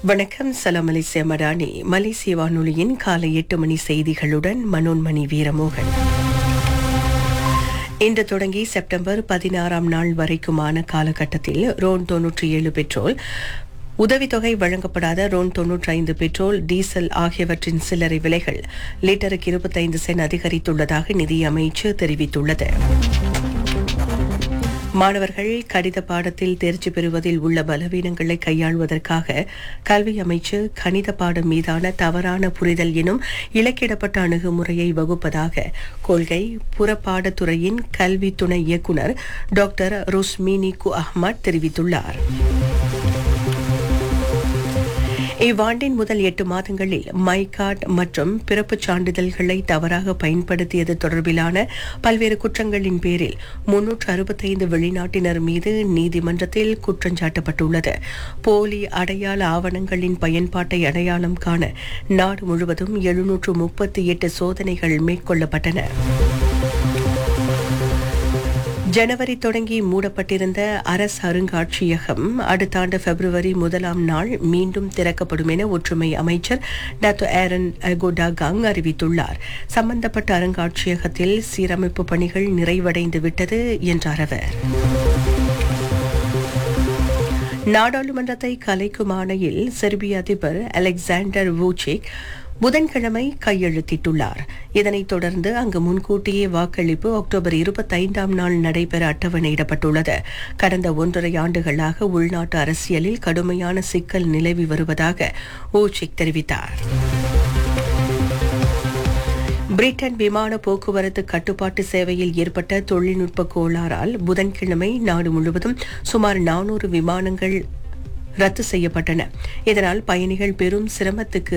வணக்கம் சலாம் மலேசிய மடானி மலேசிய வானொலியின் காலை எட்டு மணி செய்திகளுடன் மனோன்மணி வீரமோகன் இன்று தொடங்கி செப்டம்பர் பதினாறாம் நாள் வரைக்குமான காலகட்டத்தில் ரோன் தொன்னூற்றி ஏழு பெட்ரோல் உதவித்தொகை வழங்கப்படாத ரோன் தொன்னூற்றி ஐந்து பெட்ரோல் டீசல் ஆகியவற்றின் சில்லறை விலைகள் லிட்டருக்கு இருபத்தைந்து சென்ட் அதிகரித்துள்ளதாக நிதி அமைச்சு தெரிவித்துள்ளது மாணவர்கள் கணித பாடத்தில் தேர்ச்சி பெறுவதில் உள்ள பலவீனங்களை கையாள்வதற்காக கல்வி அமைச்சு கணித பாடம் மீதான தவறான புரிதல் எனும் இலக்கிடப்பட்ட அணுகுமுறையை வகுப்பதாக கொள்கை புறப்பாடத்துறையின் கல்வி துணை இயக்குநர் டாக்டர் ருஸ்மினி கு அஹ்மத் தெரிவித்துள்ளார் இவ்வாண்டின் முதல் எட்டு மாதங்களில் மை கார்டு மற்றும் பிறப்புச் சான்றிதழ்களை தவறாக பயன்படுத்தியது தொடர்பிலான பல்வேறு குற்றங்களின் பேரில் முன்னூற்று அறுபத்தைந்து வெளிநாட்டினர் மீது நீதிமன்றத்தில் குற்றஞ்சாட்டப்பட்டுள்ளது போலி அடையாள ஆவணங்களின் பயன்பாட்டை அடையாளம் காண நாடு முழுவதும் எழுநூற்று முப்பத்தி எட்டு சோதனைகள் மேற்கொள்ளப்பட்டன ஜனவரி தொடங்கி மூடப்பட்டிருந்த அரசு அருங்காட்சியகம் அடுத்த ஆண்டு பிப்ரவரி முதலாம் நாள் மீண்டும் திறக்கப்படும் என ஒற்றுமை அமைச்சர் டாக்டர் ஏரன் கோடாகாங் அறிவித்துள்ளார் சம்பந்தப்பட்ட அருங்காட்சியகத்தில் சீரமைப்பு பணிகள் நிறைவடைந்து விட்டது என்றார் அவர் நாடாளுமன்றத்தை கலைக்கும் ஆணையில் செர்பிய அதிபர் அலெக்சாண்டர் வூச்சிக் புதன்கிழமை கையெழுத்திட்டுள்ளார் இதனைத் தொடர்ந்து அங்கு முன்கூட்டியே வாக்களிப்பு அக்டோபர் இருபத்தைந்தாம் நாள் நடைபெற அட்டவணையிடப்பட்டுள்ளது கடந்த ஒன்றரை ஆண்டுகளாக உள்நாட்டு அரசியலில் கடுமையான சிக்கல் நிலவி வருவதாக ஊச்சிக் தெரிவித்தார் பிரிட்டன் விமான போக்குவரத்து கட்டுப்பாட்டு சேவையில் ஏற்பட்ட தொழில்நுட்ப கோளாறால் புதன்கிழமை நாடு முழுவதும் சுமார் நானூறு விமானங்கள் ரத்து செய்யப்பட்டன இதனால் பயணிகள் பெரும் சிரமத்துக்கு